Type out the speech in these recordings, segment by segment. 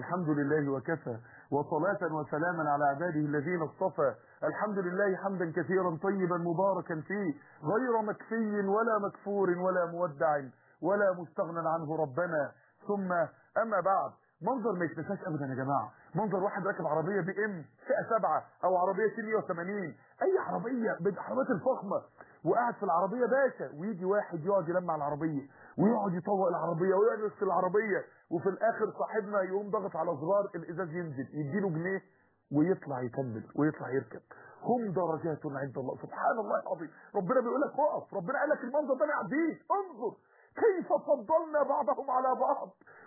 الحمد لله وكفى وصلاة وسلاما على عباده الذين اصطفى الحمد لله حمدا كثيرا طيبا مباركا فيه غير مكفي ولا مكفور ولا مودع ولا مستغنى عنه ربنا ثم أما بعد منظر ما يتنساش ابدا يا جماعه منظر واحد راكب عربيه بي ام فئه سبعه او عربيه سي 180 اي عربيه من العربيات الفخمه وقاعد في العربيه باشا ويجي واحد يقعد يلمع العربيه ويقعد يطوق العربيه ويجلس في العربيه وفي الاخر صاحبنا يقوم ضغط على زرار الازاز ينزل يديله جنيه ويطلع يكمل ويطلع يركب هم درجات عند الله سبحان الله العظيم ربنا بيقول لك اقف ربنا قال لك المنظر ده معديك انظر كيف فضلنا بعضهم على بعض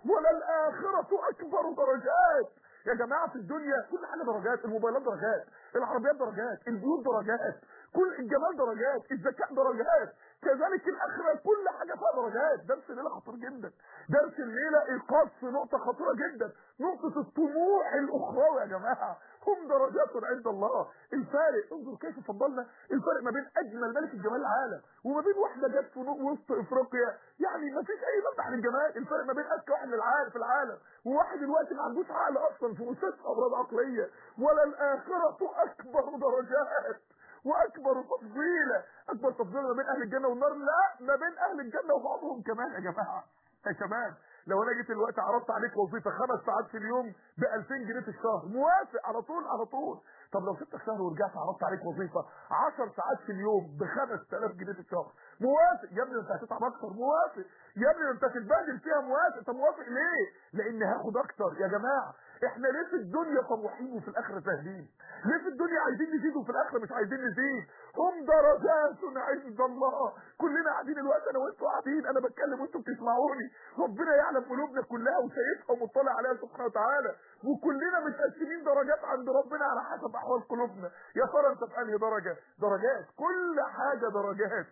وللآخرة أكبر درجات يا جماعة في الدنيا كل حاجة درجات الموبايلات درجات العربيات درجات البيوت درجات كل الجمال درجات الذكاء درجات كذلك الآخرة كل حاجة فيها درجات درس الليلة خطير جدا درس الليلة إيقاظ في نقطة خطيرة جدا نقطة الطموح الأخروي يا جماعة هم درجات عند الله الفارق انظر كيف فضلنا الفرق ما بين اجمل ملك الجمال العالم وما بين واحده جت في وسط افريقيا يعني ما فيش اي مفتح للجمال الفرق ما بين اذكى واحد للعالم في العالم وواحد دلوقتي ما عندوش عقل اصلا في مستشفى امراض عقليه ولا الاخره اكبر درجات واكبر تفضيله اكبر تفضيله ما بين اهل الجنه والنار لا ما بين اهل الجنه وبعضهم كمان يا جماعه يا شباب لو انا جيت دلوقتي عرضت عليك وظيفه خمس ساعات في اليوم ب 2000 جنيه في الشهر موافق على طول على طول طب لو سبتك شهر ورجعت عرضت عليك وظيفه 10 ساعات في اليوم ب 5000 جنيه في الشهر موافق يا ابني انت هتتعب اكتر موافق يا ابني انت هتتبهدل فيها موافق طب موافق ليه؟ لان هاخد اكتر يا جماعه احنا ليه في الدنيا طموحين وفي الاخره ساهلين؟ ليه في الدنيا عايزين نزيد وفي الاخره مش عايزين نزيد؟ هم درجات عند الله كلنا قاعدين الوقت انا وانتوا قاعدين انا بتكلم وانتوا بتسمعوني ربنا يعلم قلوبنا كلها وشايفها ومطلع عليها سبحانه وتعالى وكلنا متقسمين درجات عند ربنا على حسب احوال قلوبنا يا ترى انت في انهي درجه درجات كل حاجه درجات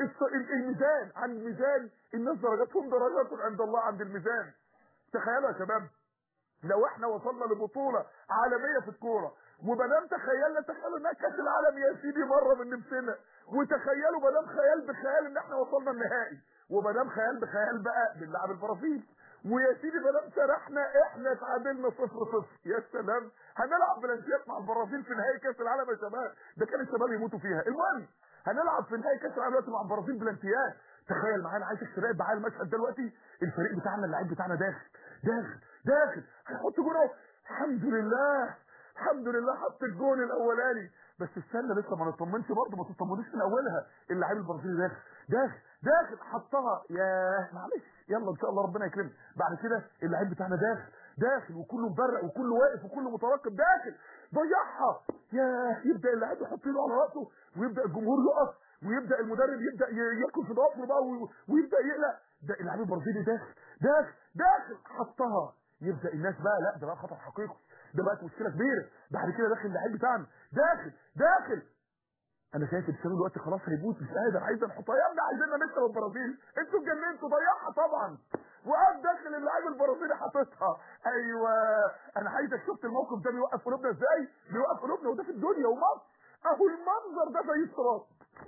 الميزان عن الميزان الناس درجاتهم درجات عند الله عند الميزان تخيلوا يا شباب لو احنا وصلنا لبطوله عالميه في الكوره ومدام تخيلنا تخيلوا انها كاس العالم يا سيدي مره من نفسنا وتخيلوا مدام خيال بخيال ان احنا وصلنا النهائي ومدام خيال بخيال بقى بنلعب البرازيل ويا سيدي مدام سرحنا احنا اتعادلنا صفر صفر يا سلام هنلعب بلانتيات مع البرازيل في نهائي كاس العالم يا شباب ده كان الشباب يموتوا فيها المهم هنلعب في نهائي كاس العالم دلوقتي مع البرازيل بلانتيات تخيل معانا عايزك تراقب معايا المشهد دلوقتي الفريق بتاعنا اللعيب بتاعنا داخل داخل داخل هيحط جون اهو الحمد لله الحمد لله حط الجون الاولاني بس استنى لسه ما نطمنش برضه ما تطمنوش من اولها اللعيب البرازيلي داخل داخل داخل حطها ياه معلش يلا ان شاء الله ربنا يكرمنا بعد كده اللعيب بتاعنا داخل داخل وكله مبرق وكله واقف وكله مترقب داخل ضيعها ياه يبدا اللعيب يحط له على راسه ويبدا الجمهور يقف ويبدا المدرب يبدا ياكل في ضوافره بقى ويبدا يقلق ده اللعيب البرازيلي داخل داخل داخل حطها يبدا الناس بقى لا ده بقى خطر حقيقي ده بقت مشكله كبيره بعد كده داخل اللعيب بتاعنا داخل داخل انا شايف الشباب دلوقتي خلاص هيموت مش قادر عايز نحطها يا ابني عايزيننا نكسب البرازيل انتوا اتجننتوا ضيعها طبعا وقام داخل اللاعب البرازيلي حاططها ايوه انا عايزك شفت الموقف ده بيوقف قلوبنا ازاي بيوقف قلوبنا وده في الدنيا ومصر اهو المنظر ده زي الصراط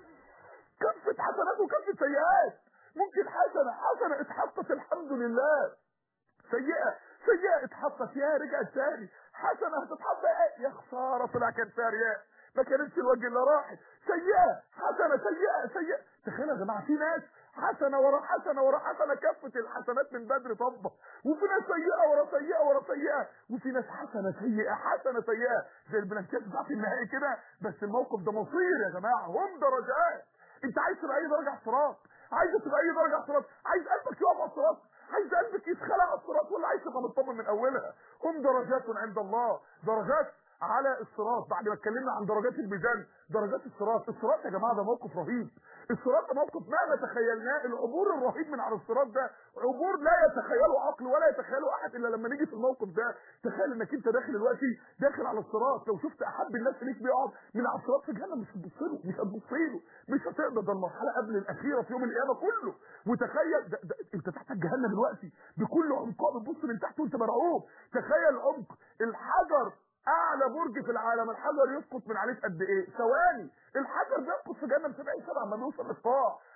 كفه حسنات وكفه سيئات ممكن حسنه حسنه اتحطت الحمد لله سيئه سيئه اتحطت يا رجعت تاني حسنه هتتحط ايه يا خساره طلع كان فيها رياء ما كانتش الوجه اللي راحت سيئه حسنه سيئه سيئه تخيلوا يا جماعه في ناس حسنه ورا حسنه ورا حسنه كفه الحسنات من بدر طبه وفي ناس سيئه ورا سيئه ورا سيئه وفي ناس حسنه سيئه حسنه سيئه زي البلانكات بتاعت النهائي كده بس الموقف ده مصير يا جماعه هم درجات انت عايز تبقى اي درجه على الصراط عايز تبقى اي درجه على الصراط عايز قلبك يقف على الصراط عايز قلبك يتخلع على الصراط ولا عايز تبقى مطمن من اولها هم درجات عند الله درجات على الصراط بعد ما اتكلمنا عن درجات الميزان درجات الصراط الصراط يا جماعه ده موقف رهيب الصراط ده موقف مهما تخيلناه العبور الرهيب من على الصراط ده عبور لا يتخيله عقل ولا يتخيله احد الا لما نيجي في الموقف ده تخيل انك انت داخل دلوقتي داخل على الصراط لو شفت احب الناس ليك بيقعد من على الصراط في جهنم مش هتبص له مش هتبص له مش هتقدر ده المرحله قبل الاخيره في يوم القيامه كله وتخيل ده ده انت تحت جهنم دلوقتي بكل عمقها بتبص من تحت وانت مرعوب تخيل عمق الحجر اعلى برج في العالم الحجر يسقط من عليه قد ايه ثواني الحجر بيسقط في جهنم 70 سنه عما بيوصل للقاع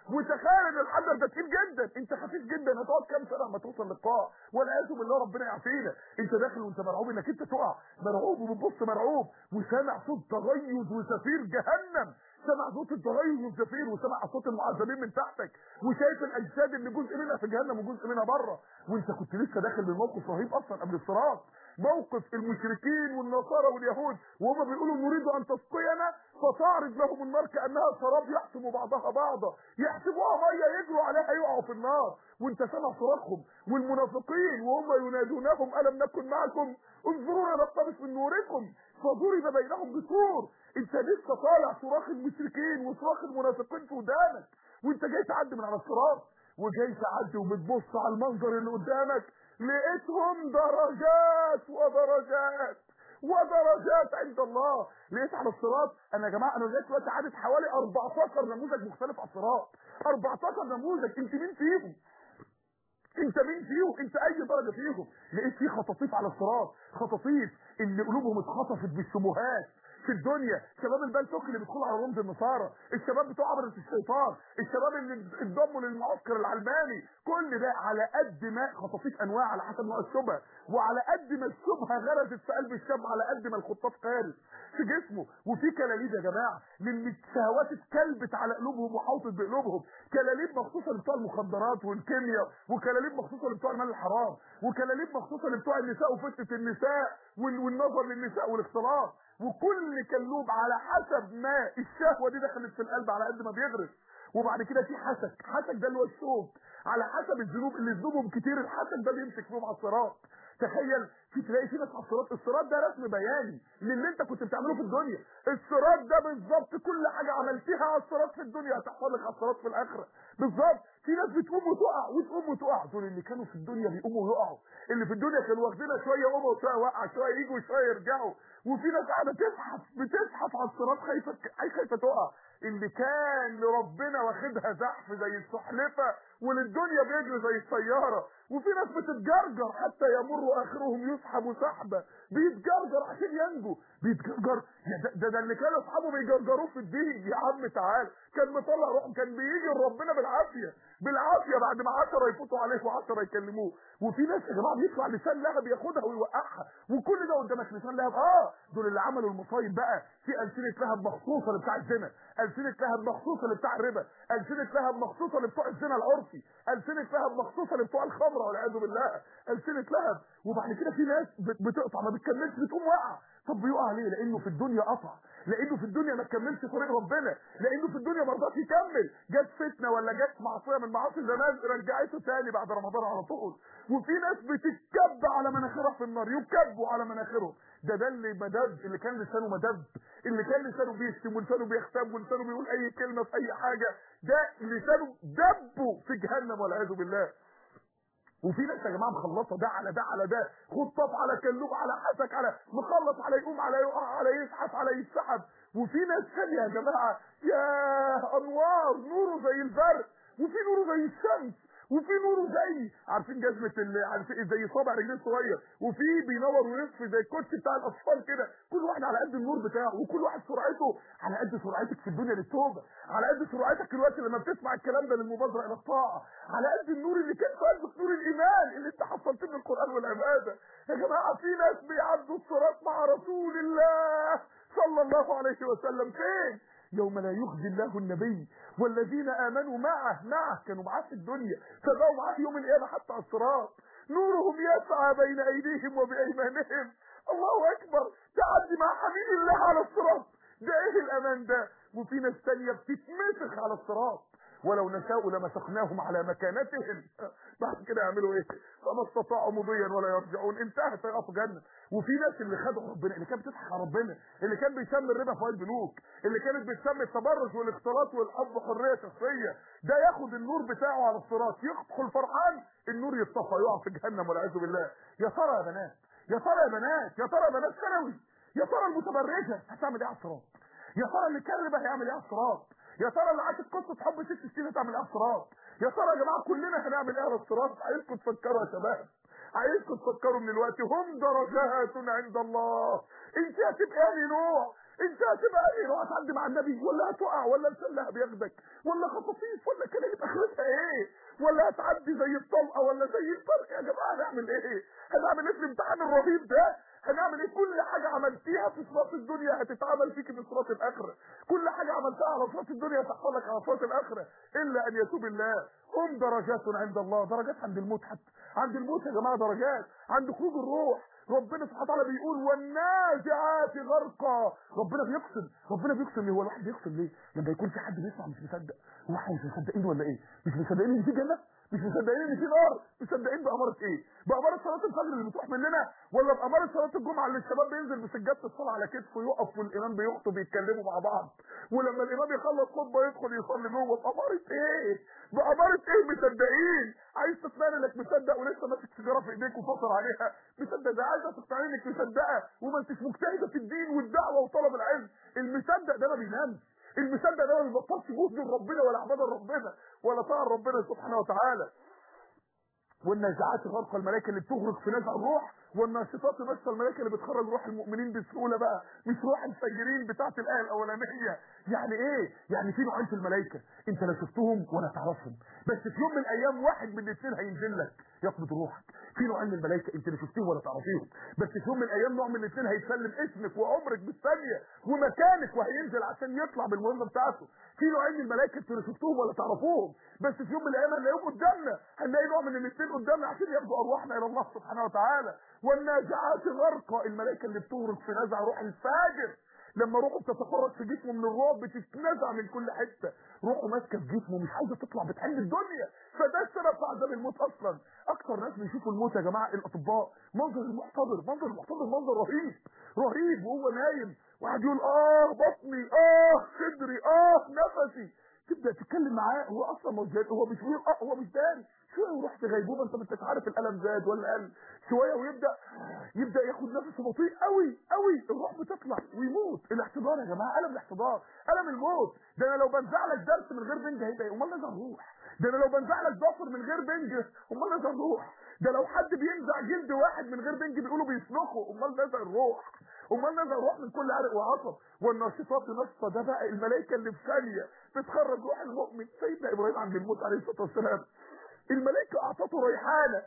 وتخيل ان الحجر ده تقيل جدا انت خفيف جدا هتقعد كام سنه لما توصل للقاع والعياذ بالله ربنا يعافينا انت داخل وانت مرعوب انك انت تقع مرعوب وبتبص مرعوب وسامع صوت تغيظ وزفير جهنم سمع صوت التغيظ والزفير وسمع صوت المعذبين من تحتك وشايف الاجساد اللي جزء منها في جهنم وجزء منها بره وانت كنت لسه داخل بموقف رهيب اصلا قبل الصراط موقف المشركين والنصارى واليهود وهم بيقولوا نريد ان تسقينا فتعرض لهم النار كانها سراب يحسب بعضها بعضا يحسبوها ميه يجروا عليها يقعوا في النار وانت سامع صراخهم والمنافقين وهم ينادونهم الم نكن معكم انظرونا نقتبس من نوركم فضرب بينهم بسور انت لسه طالع صراخ المشركين وصراخ المنافقين في ودانك وانت جاي تعدي من على الصراط وجاي تعدي وبتبص على المنظر اللي قدامك لقيتهم درجات ودرجات ودرجات عند الله لقيت على الصراط انا يا جماعه انا لغايه دلوقتي عدد حوالي 14 نموذج مختلف على الصراط 14 نموذج انت مين فيهم انت مين فيهم انت اي درجه فيهم لقيت في خطاطيف على الصراط خطاطيف اللي قلوبهم اتخطفت بالشبهات في الدنيا شباب البلتوك اللي بيدخلوا على رمز النصارى الشباب بتوع عبرة الشيطان الشباب اللي انضموا للمعسكر العلماني كل ده على قد ما خطاطيف انواع على حسب نوع الشبهه وعلى قد ما الشبهه غرزت في قلب الشاب على قد ما الخطاف قارس في جسمه وفي كلاليب يا جماعه لان الشهوات اتكلبت على قلوبهم وحوطت بقلوبهم كلاليب مخصوصه لبتوع المخدرات والكيمياء وكلاليب مخصوصه لبتوع المال الحرام وكلاليب مخصوصه لبتوع النساء وفتنه النساء والنظر للنساء والاختلاط وكل كلوب على حسب ما الشهوه دي دخلت في القلب على قد ما بيغرس وبعد كده في حسك حسك ده اللي هو الشوك على حسب الذنوب اللي ذنوبهم كتير الحسك ده بيمسك فيهم على الصراط تخيل في تلاقي في ناس على الصراط الصراط ده رسم بياني للي انت كنت بتعمله في الدنيا الصراط ده بالظبط كل حاجه عملتها على الصراط في الدنيا هتحصل لك على الصراط في الاخره بالظبط في ناس بتقوم وتقع وتقوم وتقع دول اللي كانوا في الدنيا بيقوموا ويقعوا اللي في الدنيا كانوا واخدينها شويه يقوموا وشويه وقع شويه يجوا شويه يرجعوا وفي ناس قاعده تزحف بتزحف على الصراط خايفه خايفه تقع اللي كان لربنا واخدها زحف زي السحلفه وللدنيا بيجري زي السياره وفي ناس بتتجرجر حتى يمر اخرهم يسحب سحبه بيتجرجر عشان ينجو بيتجرجر ده, ده, ده اللي كان اصحابه بيجرجروه في الدين يا عم تعال كان مطلع روحه كان بيجي لربنا بالعافيه بالعافيه بعد ما 10 يفوتوا عليه و10 يكلموه وفي ناس يا جماعه بيطلع لسان لهب ياخدها ويوقعها وكل ده قدامك لسان لهب اه دول اللي عملوا المصايب بقى في السنه لهب مخصوصه لبتاع الزنا السنه لهب مخصوصه لبتاع الربا السنه لهب مخصوصه لبتوع الزنا العرفي السنه لهب مخصوصه لبتوع الخمره والعياذ بالله السنه لهب وبعد كده في ناس بتقطع ما بتكملش بتقوم واقعه طب بيقع ليه لانه في الدنيا قطع لانه في الدنيا ما كملش طريق ربنا لانه في الدنيا ما رضاش يكمل جت فتنه ولا جت معصيه من معاصي زمان رجعته تاني بعد رمضان على طول وفي ناس بتتكب على مناخرها في النار يكبوا على مناخرهم ده ده اللي مدب اللي كان لسانه مدب اللي كان لسانه بيشتم ولسانه بيختم ولسانه بيقول اي كلمه في اي حاجه ده لسانه دبه في جهنم والعياذ بالله وفي ناس يا جماعه مخلطه ده على ده على ده خطاف على كلوب على حسك على مخلط على يقوم على يقع على يزحف على يسحب وفي ناس ثانيه يا جماعه يا انوار نوره زي البرق وفي نوره زي الشمس وفي نوره زي عارفين جزمه اللي عارفين زي صابع رجلين صغير وفي بينور ويطفي زي الكوتش بتاع الاطفال كده كل واحد على قد النور بتاعه وكل واحد سرعته على قد سرعتك في الدنيا للتوبه على قد سرعتك دلوقتي لما بتسمع الكلام ده للمبادره الى الطاعه على قد النور اللي كان في قلبك نور الايمان اللي انت حصلته من القران والعباده يا جماعه في ناس بيعدوا الصراط مع رسول الله صلى الله عليه وسلم فين يوم لا يخزي الله النبي والذين امنوا معه معه كانوا معاه في الدنيا فبقوا معاه يوم القيامه حتى على الصراط نورهم يسعى بين ايديهم وبايمانهم الله اكبر تعدي مع حبيب الله على الصراط ده ايه الامان ده وفي ناس ثانيه بتتمسخ على الصراط ولو نشاء لمسخناهم على مكانتهم بعد كده يعملوا ايه فما استطاعوا مضيا ولا يرجعون انتهت يقفوا جنه وفي ناس اللي خدوا ربنا اللي كانت بتضحك على ربنا اللي كان بيسمي الربا فوائد بنوك اللي كانت بتسمي التبرج والاختلاط والحب حريه شخصيه ده ياخد النور بتاعه على الصراط يدخل فرحان النور يطفى يقع في جهنم والعياذ بالله يا ترى يا بنات يا ترى يا بنات يا ترى يا بنات ثانوي يا ترى المتبرجه هتعمل ايه على الصراط يا ترى اللي كان ربا هيعمل ايه على الصراط يا ترى اللي عاشت قصه حب ست سنين هتعمل ايه على الصراط يا ترى يا جماعه كلنا هنعمل ايه على الصراط عايزكم تفكروا يا شباب عايزكم تفكروا من الوقت هم درجات عند الله انت هتبقى انهي نوع انت هتبقى ايه لو هتعدي مع النبي ولا هتقع ولا السله بياخدك ولا خطاطيف ولا كلمه اخرتها ايه ولا هتعدي زي الطلقه ولا زي الطلق يا جماعه هنعمل ايه هنعمل ايه في الامتحان الرهيب ده هنعمل ايه كل حاجه عملتيها في صراط الدنيا هتتعمل فيك في صراط الاخره كل حاجه عملتها على صراط الدنيا هتحصل لك على صراط الاخره الا ان يتوب الله هم درجات عند الله درجات عند الموت حتى عند الموت يا جماعه درجات عند خروج الروح ربنا سبحانه وتعالى بيقول والنازعات غرقا ربنا بيقسم ربنا بيقسم ليه هو الواحد بيقسم ليه لما يكون في حد بيسمع مش مصدق هو احنا مش مصدقين ولا ايه مش مصدقين ان في جنه مش مصدقين ان في نار مصدقين بأمارة ايه بأمارة صلاة الفجر اللي بتروح مننا ولا بأمارة صلاة الجمعة اللي الشباب بينزل بسجادة الصلاة على كتفه يقف والإمام بيخطب يتكلموا مع بعض ولما الإمام يخلص خطبة يدخل يصلي جوه بأمارة ايه بأمارة ايه مصدقين عايز تقنعني انك مصدق ولسه ماسك سيجارة في ايديك وفاطر عليها مصدق ده عايزة تقنعني انك مصدقة وما انتش مجتهدة في الدين والدعوة وطلب العلم المصدق ده ما بينامش المصدق ده ما بيبطلش جهد لربنا ولا عبادة لربنا ولا طاعة ربنا سبحانه وتعالى والنازعات غرق الملائكه اللي بتغرق في نزع الروح والناشطات نشط الملائكه اللي بتخرج روح المؤمنين بسهوله بقى مش روح الفاجرين بتاعت الايه الاولانيه يعني ايه يعني في نوعين في الملائكه انت لا شفتهم ولا تعرفهم بس في يوم من الايام واحد من الاثنين هينزل لك يقبض روحك في نوعين من الملائكه انت لا شفتهم ولا تعرفيهم بس في يوم من الايام نوع من الاثنين هيسلم اسمك وعمرك بالثانيه ومكانك وهينزل عشان يطلع بالمهمه بتاعته في نوعين من الملائكه انت لا شفتهم ولا تعرفوهم بس في يوم من الايام هنلاقيهم قدامنا هنلاقي نوع من الاثنين قدامنا عشان ياخدوا ارواحنا الى الله سبحانه وتعالى والنازعات غرقا الملائكه اللي بتغرق في نزع روح الفاجر لما روحه بتتفرج في جسمه من الرعب بتتنزع من كل حته روحه ماسكه في جسمه مش عايزه تطلع بتحل الدنيا فده السبب في عذاب الموت اصلا اكتر ناس بيشوفوا الموت يا جماعه الاطباء منظر المحتضر منظر المحتضر منظر رهيب رهيب وهو نايم واحد يقول اه بطني اه صدري اه نفسي تبدا تتكلم معاه هو اصلا مش جاري هو مش بيقول اه هو مش داري شويه ويروح في غيبوبه انت مش عارف الالم زاد ولا قل شويه ويبدا يبدا ياخد نفسه بطيء قوي قوي الروح بتطلع ويموت الاحتضار يا جماعه الم الاحتضار الم الموت ده انا لو بنزع لك درس من غير بنج هيبقى ايه امال نزع روح ده انا لو بنزع لك ضفر من غير بنج امال نزع روح ده لو حد بينزع جلد واحد من غير بنج بيقولوا بيسلخه امال نزع الروح امال نزع الروح من كل عرق وعصب والناشطات نشطه ده بقى الملائكه اللي في ثانيه بتخرج روح المؤمن سيدنا ابراهيم عند الموت عليه الصلاه والسلام الملائكه اعطته ريحانه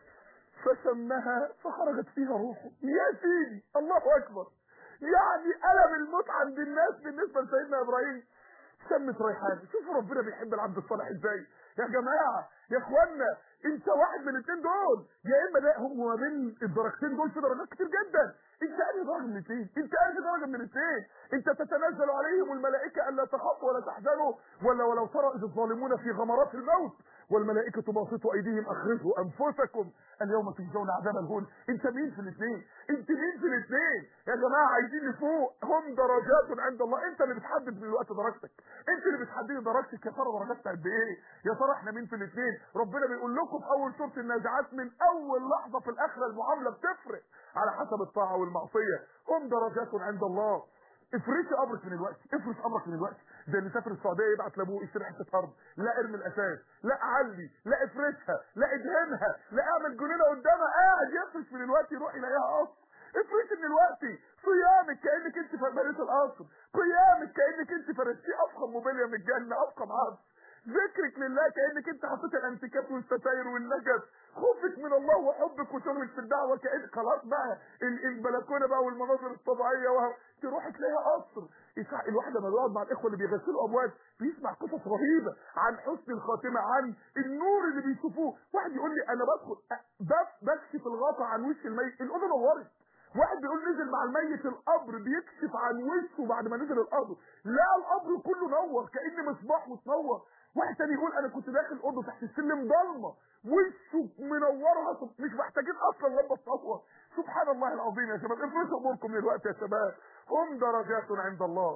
فشمها فخرجت فيها روحه يا سيدي الله اكبر يعني الم الموت عند الناس بالنسبه لسيدنا ابراهيم شمت ريحانه شوفوا ربنا بيحب العبد الصالح ازاي يا جماعه يا اخوانا انت واحد من الاثنين دول يا اما ده هم ما بين الدرجتين دول في درجات كتير جدا انت انهي درجه من الاثنين انت انهي درجه من الاثنين انت تتنزل عليهم الملائكه الا تخافوا ولا تحزنوا ولا ولو ترى اذ الظالمون في غمرات الموت والملائكه باسطوا ايديهم اخرجوا انفسكم اليوم تجزون عذاب الهون انت مين في الاثنين انت مين في الاثنين يا جماعه عايزين نفوق هم درجات عند الله انت اللي بتحدد دلوقتي درجتك انت اللي بتحددي درجتك يا ترى درجتك قد ايه يا ترى احنا مين في الاثنين ربنا بيقول لكم في اول سوره النازعات من اول لحظه في الاخره المعامله بتفرق على حسب الطاعه والمعصيه هم درجات عند الله افرشي امرك من الوقت افرش امرك من الوقت زي اللي سافر السعوديه يبعت لابوه اشتري حته ارض لا ارمي الاساس لا علي لا افرشها لا ادهنها لا اعمل جنينه قدامها قاعد يفرش من الوقت يروح يلاقيها قصر افرشي من الوقت صيامك كانك انت بنيت القصر قيامك كانك انت فرشتي افخم موبيليا من الجنه افخم عرض ذكرك لله كانك انت حطيت الانتكاف والستاير والنجف خوفك من الله وحبك وشغلك في الدعوه كان خلاص بقى البلكونه بقى والمناظر الطبيعيه وه... تروح تلاقيها قصر الواحد لما بيقعد مع الاخوه اللي بيغسلوا اموات بيسمع قصص رهيبه عن حسن الخاتمه عن النور اللي بيشوفوه واحد يقول لي انا بدخل بكشف الغطا عن وش الميت الاوضه نورت واحد بيقول نزل مع الميت القبر بيكشف عن وشه بعد ما نزل القبر لا القبر كله نور كان مصباح متنور واحد تاني يقول انا كنت داخل اوضه تحت السلم ضلمه وشه منورها مش محتاجين اصلا لمبه تنور سبحان الله العظيم يا شباب افرشوا اموركم دلوقتي يا شباب هم درجات عند الله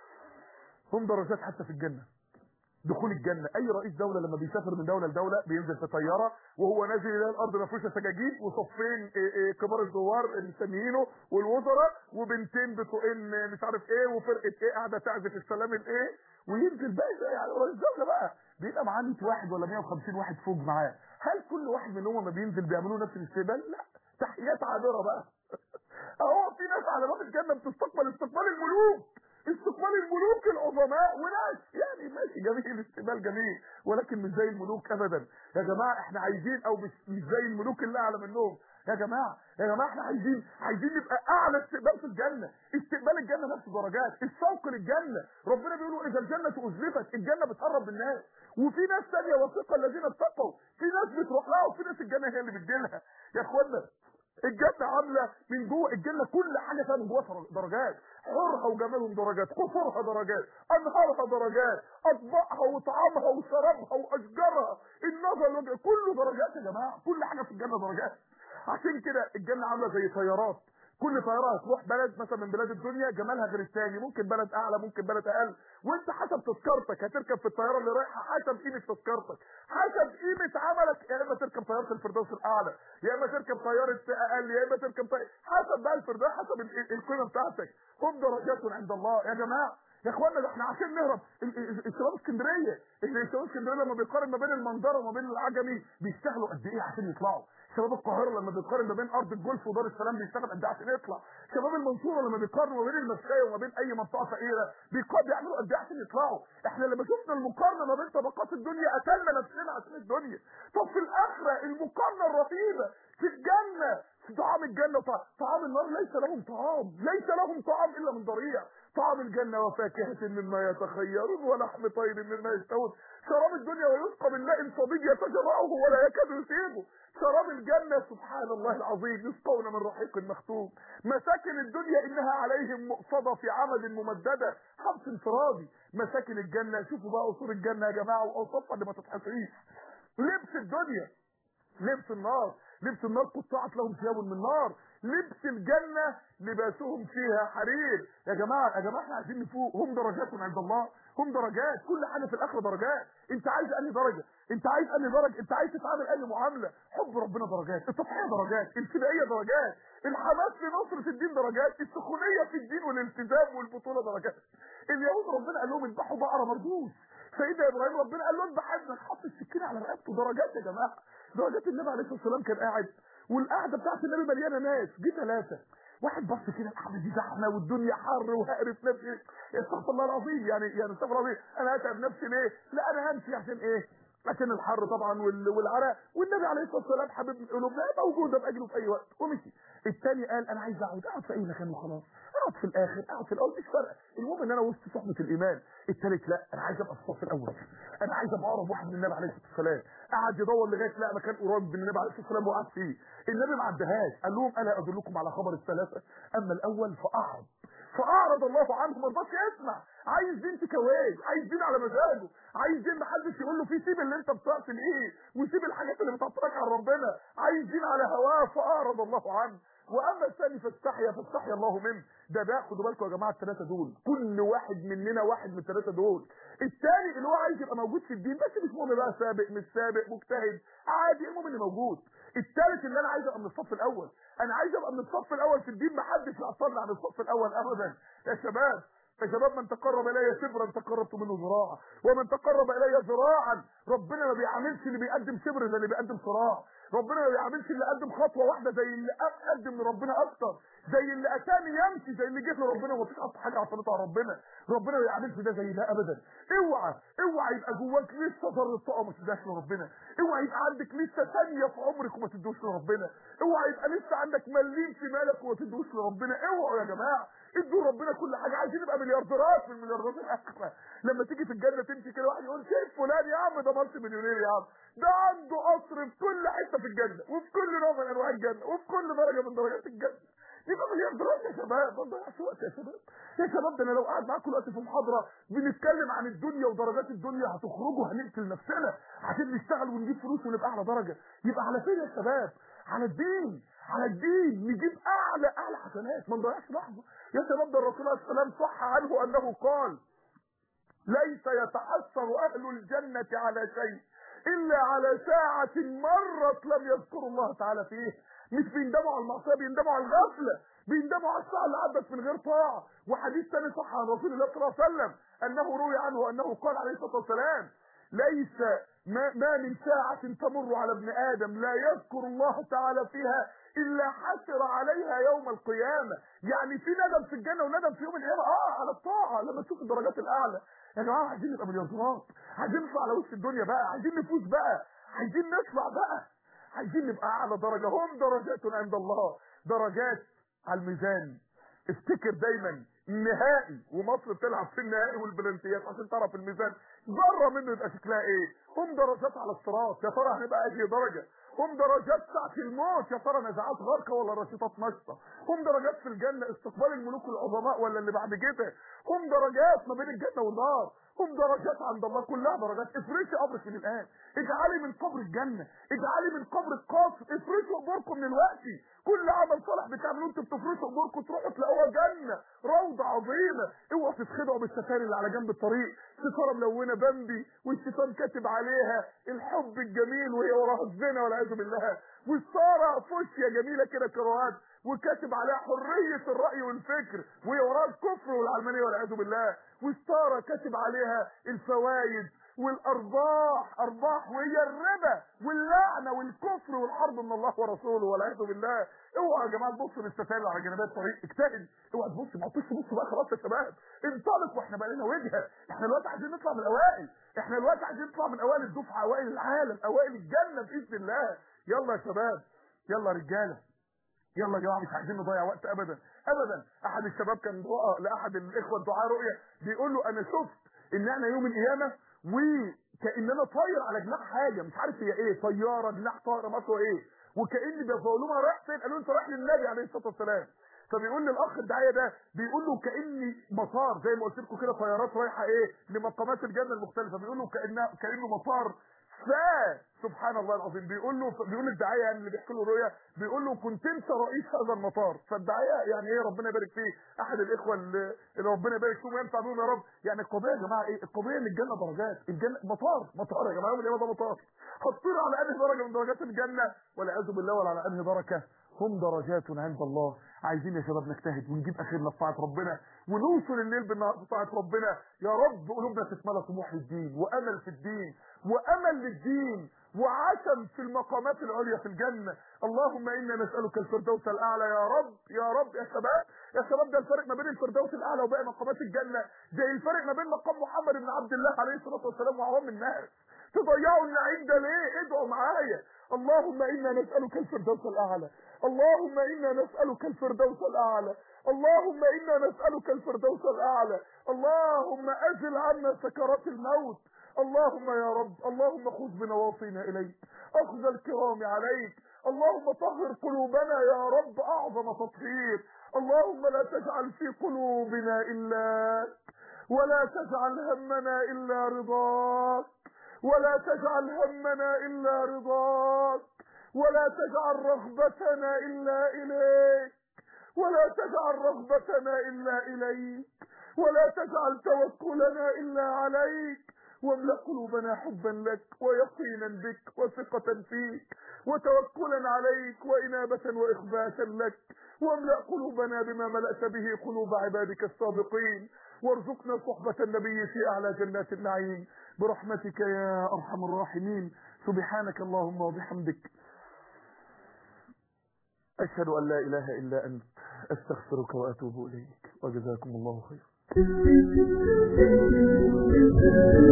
هم درجات حتى في الجنه دخول الجنة أي رئيس دولة لما بيسافر من دولة لدولة بينزل في طيارة وهو نازل إلى الأرض مفروشة سجاجيد وصفين إيه إيه كبار الزوار اللي مسميينه والوزراء وبنتين بتوقين مش عارف إيه وفرقة إيه قاعدة تعزف السلام الإيه وينزل بقى يعني رئيس دولة بقى بيبقى معاه 100 واحد ولا 150 واحد فوق معاه هل كل واحد منهم لما بينزل بيعملوا نفس الاستقبال؟ لا تحيات عابرة بقى اهو في ناس على باب الجنة بتستقبل استقبال الملوك عظماء وناس يعني ماشي جميل استقبال جميل ولكن مش زي الملوك ابدا يا جماعه احنا عايزين او مش مش زي الملوك اللي اعلى منهم يا جماعه يا جماعه احنا عايزين عايزين نبقى اعلى استقبال في الجنه استقبال الجنه نفس درجات الشوق للجنه ربنا بيقولوا اذا الجنه ازلفت الجنه بتقرب بالناس وفي ناس ثانيه وثيقه الذين اتقوا في ناس بتروح لها وفي ناس الجنه هي اللي بتجيلها يا اخوانا الجنة عاملة من جوه الجنة كل حاجة فيها من جوه درجات حورها وجمالهم درجات قصورها درجات أنهارها درجات أطباقها وطعامها وشرابها وأشجارها النظر الوجه كله درجات يا جماعة كل حاجة في الجنة درجات عشان كده الجنة عاملة زي طيارات كل طياره هتروح بلد مثلا من بلاد الدنيا جمالها غير الثاني ممكن بلد اعلى ممكن بلد اقل وانت حسب تذكرتك هتركب في الطياره اللي رايحه حسب قيمه تذكرتك حسب قيمه عملك يا اما تركب طياره الفردوس الاعلى يا اما تركب طياره اقل يا اما تركب طياره حسب بقى الفردوس حسب القيمه بتاعتك هم درجات عند الله يا جماعه يا اخوانا ده احنا عشان نهرب الشباب اسكندريه الشباب اسكندريه لما بيقارن ما بين المنظره وما بين العجمي بيشتغلوا قد ايه عشان يطلعوا شباب القاهره لما بيقارن ما بين ارض الجولف ودار السلام بيشتغل قد ايه عشان يطلع شباب المنصوره لما بيقارنوا ما بين المسكايه وما بين اي منطقه فقيره بيقارنوا بيعملوا قد ايه عشان يطلعوا احنا لما شفنا المقارنه ما بين طبقات الدنيا قتلنا نفسنا عشان الدنيا طب في الاخره المقارنه الرهيبه في الجنه في طعام الجنه وطعام طعام النار ليس لهم طعام ليس لهم طعام الا من ضريع طعام الجنة وفاكهة مما يتخيرون ولحم طير مما يشتهون شراب الدنيا ويسقى من ماء صديق يتجرعه ولا يكاد يصيبه شراب الجنة سبحان الله العظيم يسقون من رحيق مختوم مساكن الدنيا إنها عليهم مؤصدة في عمد ممددة حبس انفرادي مساكن الجنة شوفوا بقى أصول الجنة يا جماعة وأوصافها اللي ما تتحصيش لبس الدنيا لبس النار لبس النار قطعت لهم ثياب من نار لبس الجنة لباسهم فيها حرير يا جماعة يا جماعة احنا عايزين نفوق هم درجات عند الله هم درجات كل حاجة في الآخرة درجات انت عايز انهي درجة انت عايز انهي درجة انت عايز تتعامل انهي معاملة حب ربنا درجات التضحية درجات الفدائية درجات الحماس في نصرة الدين درجات السخونية في الدين والالتزام والبطولة درجات اليهود ربنا قال لهم اذبحوا بقرة مردوس سيدنا ابراهيم ربنا قال له اذبح ابنك حط السكينة على رقبته درجات يا جماعة درجات النبي عليه الصلاة والسلام كان قاعد والقعده بتاعت النبي مليانه ناس جه ثلاثه واحد بص كده القعده دي زحمه والدنيا حر وهقرف نفسي استغفر الله العظيم يعني يعني استغفر الله العظيم انا هتعب نفسي ليه؟ لا انا همشي عشان ايه؟ عشان الحر طبعا وال- والعرق والنبي عليه الصلاه والسلام حبيب قلوبنا موجوده باجله في اي وقت ومشي الثاني قال انا عايز اقعد اقعد في اي مكان وخلاص اقعد في الاخر اقعد في الاول مش فارقه المهم ان انا وسط صحبه الايمان الثالث لا انا عايز ابقى في الصف الاول انا عايز ابقى اقرب واحد من النبي عليه الصلاه والسلام قعد يدور لغايه لا مكان قريب من النبي عليه الصلاه والسلام وقعد فيه النبي ما عدهاش قال لهم الا ادلكم على خبر الثلاثه اما الاول فاعرض فاعرض الله عنه ما رضاش يسمع عايز دين تكواي عايز دين على مزاجه عايز دين محدش يقول له فيه سيب اللي انت بتعصي ايه وسيب الحاجات اللي بتعطلك عن ربنا عايز دين على هواه فاعرض الله عنه واما الثاني فاستحيا فاستحيا الله منه ده ده خدوا بالكم يا جماعه الثلاثه دول كل واحد مننا واحد من الثلاثه دول الثاني اللي هو عايز يبقى موجود في الدين بس مش مهم بقى سابق مش سابق مجتهد عادي المهم اني موجود الثالث اللي انا عايز ابقى من الصف الاول انا عايز ابقى من الصف الاول في الدين محدش يعصرني عن الصف الاول ابدا يا شباب يا شباب من تقرب الي شبرا تقربت منه ذراعا ومن تقرب الي ذراعا ربنا ما بيعاملش اللي بيقدم شبر زي اللي بيقدم صراع ربنا ما بيعاملش اللي قدم خطوه واحده زي اللي قدم لربنا اكتر زي اللي اتاني يمشي زي اللي جيت لربنا وما فيش حاجه عطلته على ربنا ربنا ما بيعاملش ده زي ده ابدا اوعى اوعى يبقى جواك لسه ذره طاقه ما تديهاش لربنا اوعى يبقى عندك لسه ثانيه في عمرك وما تدوش لربنا اوعى يبقى لسه عندك مليم في مالك وما تدوش لربنا اوعوا يا جماعه ادوا ربنا كل حاجه عايزين نبقى مليارديرات من مليارديرات الاخره لما تيجي في الجنه تمشي كده واحد يقول شايف فلان يا عم ده مالتي مليونير يا عم ده عنده قصر في كل حته في الجنه وفي كل نوع من انواع الجنه وفي كل درجه من درجات الجنه يبقى مليارديرات يا شباب ما تضيعش وقت يا شباب يا شباب ده انا لو قاعد معاكم دلوقتي في محاضره بنتكلم عن الدنيا ودرجات الدنيا هتخرجوا هنقتل نفسنا عشان نشتغل ونجيب فلوس ونبقى اعلى درجه يبقى على فين يا شباب على الدين على الدين نجيب اعلى اعلى حسنات ما نضيعش لحظه يا شباب ده الرسول عليه السلام صح عنه انه قال ليس يتحسر اهل الجنه على شيء الا على ساعه مرت لم يذكروا الله تعالى فيه مش بيندموا على المعصيه بيندموا على الغفله بيندموا على الساعه اللي عدت من غير طاعه وحديث ثاني صح عن رسول الله صلى الله عليه وسلم انه روي عنه انه قال عليه الصلاه والسلام ليس ما, ما من ساعة تمر على ابن آدم لا يذكر الله تعالى فيها الا حسر عليها يوم القيامه يعني في ندم في الجنه وندم في يوم القيامه اه على الطاعه لما تشوف الدرجات الاعلى يا جماعه عايزين نبقى مليونيرات عايزين نطلع على وش الدنيا بقى عايزين نفوز بقى عايزين نطلع بقى عايزين نبقى اعلى درجه هم درجات عند الله درجات على الميزان افتكر دايما النهائي ومصر بتلعب في النهائي والبلنتيات عشان تعرف الميزان ذره منه يبقى شكلها ايه هم درجات على الصراط يا ترى هنبقى اي درجه هم درجات ساعة الموت يا ترى نزعات غرقة ولا رشيطات نشطة هم درجات في الجنة استقبال الملوك العظماء ولا اللي بعد كده هم درجات ما بين الجنة والنار هم درجات عند الله كلها درجات افرشي قبرك من الان اجعلي من قبر الجنة اجعلي من قبر القصر افرشوا قبوركم من الوقت كل عمل صالح بتعملوه انتوا بتفرشوا قبوركم تروحوا تلاقوها جنة روضة عظيمة اوعوا تتخدعوا بالستار اللي على جنب الطريق ستارة ملونة بمبي والشيطان كاتب عليها الحب الجميل وهي وراها الزنا والعياذ بالله والستارة فوشيا جميلة كده كروات وكاتب عليها حرية الرأي والفكر وهي وراها الكفر والعلمانية والعياذ بالله وستارة كاتب عليها الفوائد والارباح ارباح وهي الربا واللعنه والكفر والحرب من الله ورسوله والعياذ بالله اوعوا يا جماعه تبصوا للستاير على جنبات الطريق اجتهد اوعى تبص ما تبص بص بقى خلاص يا شباب انطلق واحنا بقى لنا وجهه احنا دلوقتي عايزين نطلع من الاوائل احنا دلوقتي عايزين نطلع من اوائل الدفعه اوائل العالم اوائل الجنه باذن الله يلا يا شباب يلا يا رجاله يلا يا جماعه مش عايزين نضيع وقت ابدا ابدا احد الشباب كان رؤى لاحد الاخوه الدعاء رؤيه بيقول له انا شفت ان احنا يوم القيامه وكاننا طاير على جناح حاجه مش عارف هي ايه طياره جناح طائره مصر ايه وكاني بيقولوا لها رايح فين قالوا انت رايح للنبي عليه الصلاه والسلام فبيقول للاخ الداعيه ده بيقول له كاني مطار زي ما قلت لكم كده طيارات رايحه ايه لمقامات الجنه المختلفه بيقول له كانه كانه مطار ف سبحان الله العظيم بيقول له بيقول الداعيه يعني اللي بيحكي له رؤيا بيقول له كنت انت رئيس هذا المطار فالداعيه يعني ايه ربنا يبارك فيه احد الاخوه اللي اللي ربنا يبارك فيهم وينفع بيهم يا رب يعني القضيه يا جماعه ايه القضيه ان الجنه درجات الجنه مطار مطار يا جماعه يوم القيامه ده مطار هتطير على انهي درجه من درجات الجنه والعياذ بالله ولا على انهي درجه هم درجات عند الله عايزين يا شباب نجتهد ونجيب اخرنا في طاعه ربنا ونوصل الليل بالنهار في طاعه ربنا يا رب قلوبنا تتملى طموح للدين وامل في الدين وامل للدين وعشم في المقامات العليا في الجنة اللهم إنا نسألك الفردوس الأعلى يا رب يا رب يا شباب يا شباب ده الفرق ما بين الفردوس الأعلى وباقي مقامات الجنة زي الفرق ما بين مقام محمد بن عبد الله عليه الصلاة والسلام وعوام الناس تضيعوا النعيم ده ليه ادعوا معايا اللهم إنا نسألك الفردوس الأعلى اللهم إنا نسألك الفردوس الأعلى اللهم إنا نسألك الفردوس الأعلى اللهم أزل عنا سكرات الموت اللهم يا رب اللهم خذ بنواصينا إليك أخذ الكرام عليك اللهم طهر قلوبنا يا رب أعظم تطهير اللهم لا تجعل في قلوبنا إلاك ولا تجعل همنا إلا رضاك ولا تجعل همنا إلا رضاك ولا تجعل رغبتنا إلا إليك ولا تجعل رغبتنا إلا إليك ولا تجعل توكلنا إلا عليك واملأ قلوبنا حبا لك ويقينا بك وثقة فيك وتوكلا عليك وإنابة وإخباتا لك واملأ قلوبنا بما ملأت به قلوب عبادك السابقين وارزقنا صحبة النبي في أعلى جنات النعيم برحمتك يا أرحم الراحمين سبحانك اللهم وبحمدك أشهد أن لا إله إلا أنت أستغفرك وأتوب إليك وجزاكم الله خير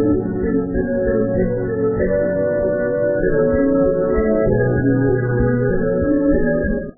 Thank you.